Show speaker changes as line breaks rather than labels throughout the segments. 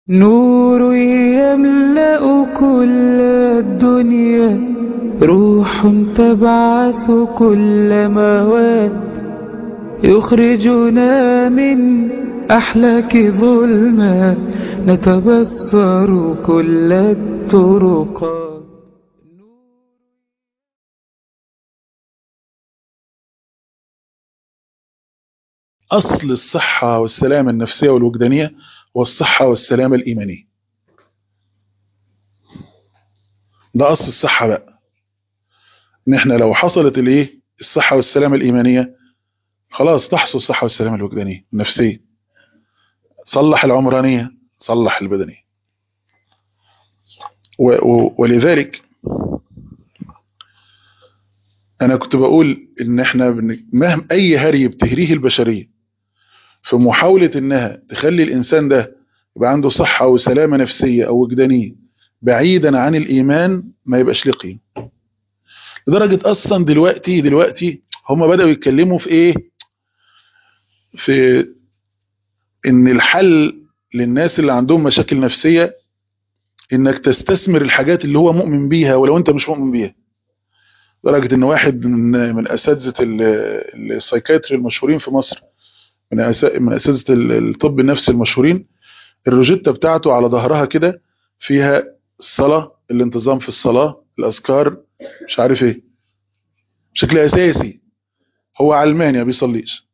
نور يملأ كل الدنيا روح تبعث كل مواد يخرجنا من أحلاك ظلمات نتبصر كل الطرقات
أصل الصحة والسلامة النفسية والوجدانية والصحة والسلامة الإيمانية ده أصل الصحة بقى إن إحنا لو حصلت الإيه الصحة والسلامة الإيمانية خلاص تحصل الصحة والسلامة الوجدانية النفسية صلح العمرانية صلح البدنية و و ولذلك أنا كنت بقول إن إحنا مهما أي هري بتهريه البشرية في محاولة إنها تخلي الإنسان ده يبقى عنده صحة وسلامة نفسية أو وجدانية بعيدا عن الإيمان ما يبقاش له قيمة لدرجة أصلا دلوقتي دلوقتي هم بدأوا يتكلموا في إيه في إن الحل للناس اللي عندهم مشاكل نفسية إنك تستثمر الحاجات اللي هو مؤمن بيها ولو أنت مش مؤمن بيها لدرجة إن واحد من من أساتذة السايكاتري المشهورين في مصر من من اساتذه الطب النفسي المشهورين الروجيتا بتاعته على ظهرها كده فيها الصلاه الانتظام في الصلاه الاذكار مش عارف ايه بشكل اساسي هو علماني ما بيصليش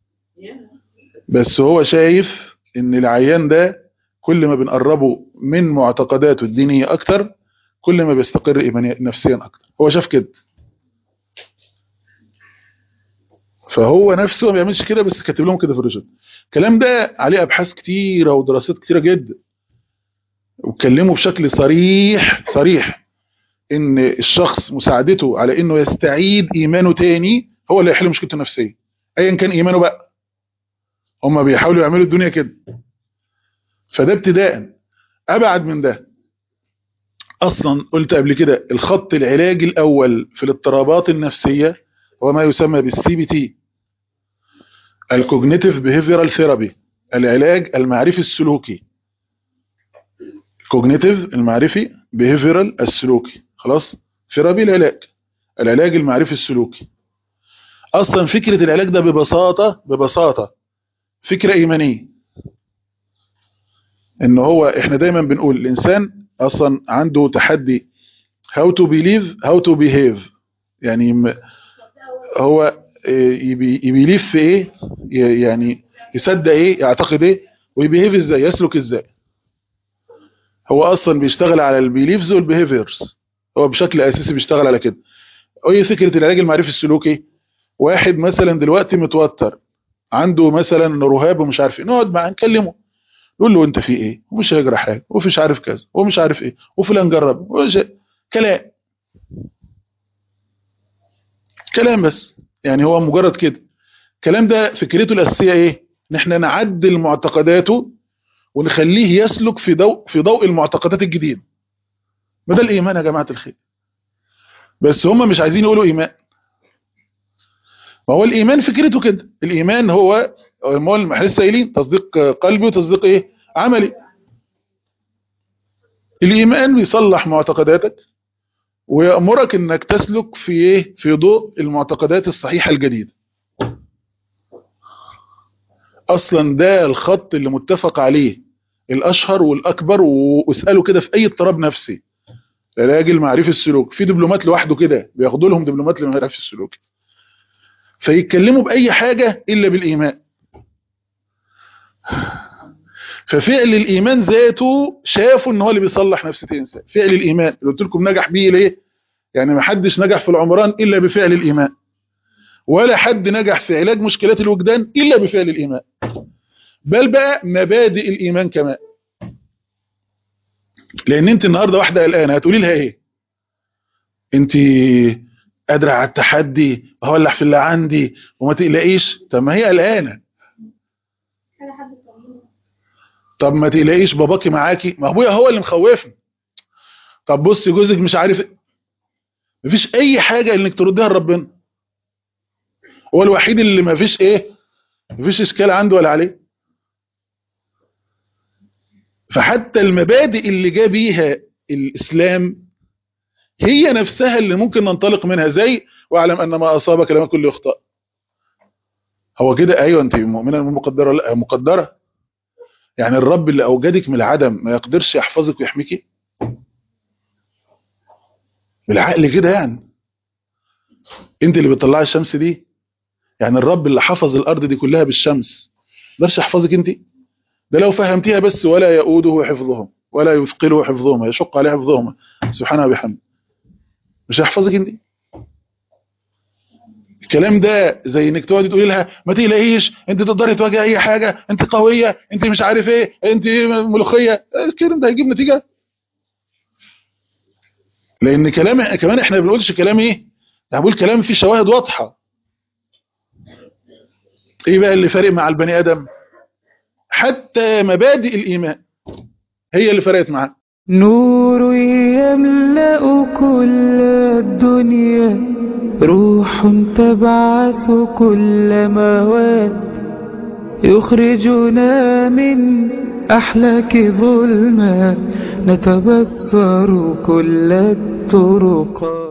بس هو شايف ان العيان ده كل ما بنقربه من معتقداته الدينيه اكتر كل ما بيستقر ايمانيا نفسيا اكتر هو شاف كده فهو نفسه ما بيعملش كده بس كاتب لهم كده في الرجل الكلام ده عليه ابحاث كتيره ودراسات كتيره جدا واتكلموا بشكل صريح صريح ان الشخص مساعدته على انه يستعيد ايمانه تاني هو اللي هيحل مشكلته النفسيه ايا كان ايمانه بقى هم بيحاولوا يعملوا الدنيا كده فده ابتداء ابعد من ده اصلا قلت قبل كده الخط العلاجي الاول في الاضطرابات النفسيه هو ما يسمى بالسي بي تي الكوجنيتيف بيهيفيرال ثيرابي العلاج المعرفي السلوكي الكوجنيتيف المعرفي بيهيفيرال السلوكي خلاص ثيرابي العلاج العلاج المعرفي السلوكي اصلا فكره العلاج ده ببساطه ببساطه فكره ايمانيه ان هو احنا دايما بنقول الانسان اصلا عنده تحدي how to believe how to behave يعني هو يبيليف في ايه يعني يصدق ايه يعتقد ايه ويبيهيف ازاي يسلك ازاي هو اصلا بيشتغل على البيليفز والبيهيفيرز هو بشكل اساسي بيشتغل على كده اي فكره العلاج المعرفي السلوكي واحد مثلا دلوقتي متوتر عنده مثلا رهاب ومش عارف ايه نقعد معاه نكلمه نقول له انت في ايه ومش هيجرى حاجه ومش عارف كذا ومش عارف ايه وفلان جرب كلام كلام بس يعني هو مجرد كده الكلام ده فكرته الاساسيه ايه ان احنا نعدل معتقداته ونخليه يسلك في ضوء في ضوء المعتقدات الجديده ما ده الايمان يا جماعه الخير بس هم مش عايزين يقولوا ايمان ما هو الايمان فكرته كده الايمان هو ما هو احنا لسه قايلين تصديق قلبي وتصديق ايه عملي الايمان بيصلح معتقداتك ويأمرك انك تسلك في ايه في ضوء المعتقدات الصحيحة الجديدة اصلا ده الخط اللي متفق عليه الاشهر والاكبر واسأله كده في اي اضطراب نفسي العلاج المعرفي السلوك في دبلومات لوحده كده بياخدوا لهم دبلومات للمعرفي السلوكي فيتكلموا باي حاجة الا بالايمان ففعل الايمان ذاته شافوا ان هو اللي بيصلح نفسيه الانسان فعل الايمان اللي قلت لكم نجح بيه ليه يعني ما حدش نجح في العمران الا بفعل الايمان ولا حد نجح في علاج مشكلات الوجدان الا بفعل الايمان بل بقى مبادئ الايمان كمان لان انت النهارده واحده قلقانه هتقولي لها ايه انت قادره على التحدي وهولع في اللي عندي وما تقلقيش طب ما هي قلقانه طب ما تقلقيش باباكي معاكي ما ابويا هو اللي مخوفني طب بصي جوزك مش عارف مفيش اي حاجة انك تردها لربنا هو الوحيد اللي مفيش ايه مفيش اشكال عنده ولا عليه فحتى المبادئ اللي جاء بيها الإسلام هي نفسها اللي ممكن ننطلق منها زي واعلم أن ما أصابك لم يكن ليخطأ هو كده أيوة أنت مؤمنة مقدرة لا مقدرة يعني الرب اللي أوجدك من العدم ما يقدرش يحفظك ويحميكي بالعقل كده يعني انت اللي بتطلعي الشمس دي يعني الرب اللي حفظ الأرض دي كلها بالشمس ما يقدرش يحفظك انت ده لو فهمتيها بس ولا يؤوده حفظهم ولا يثقله حفظهما يشق عليه حفظهما سبحانه وبحمده مش هيحفظك انت الكلام ده زي انك تقعدي تقولي لها ما تقلقيش انت تقدري تواجهي اي حاجه انت قويه انت مش عارف ايه انت ملوخيه الكلام ده هيجيب نتيجه لان كلام كمان احنا ما بنقولش كلام ايه ده بقول كلام فيه شواهد واضحه ايه بقى اللي فارق مع البني ادم حتى مبادئ الايمان هي اللي فرقت معاه
نور يملأ كل الدنيا روح تبعث كل مواد يخرجنا من أحلاك ظلمات نتبصر كل الطرقات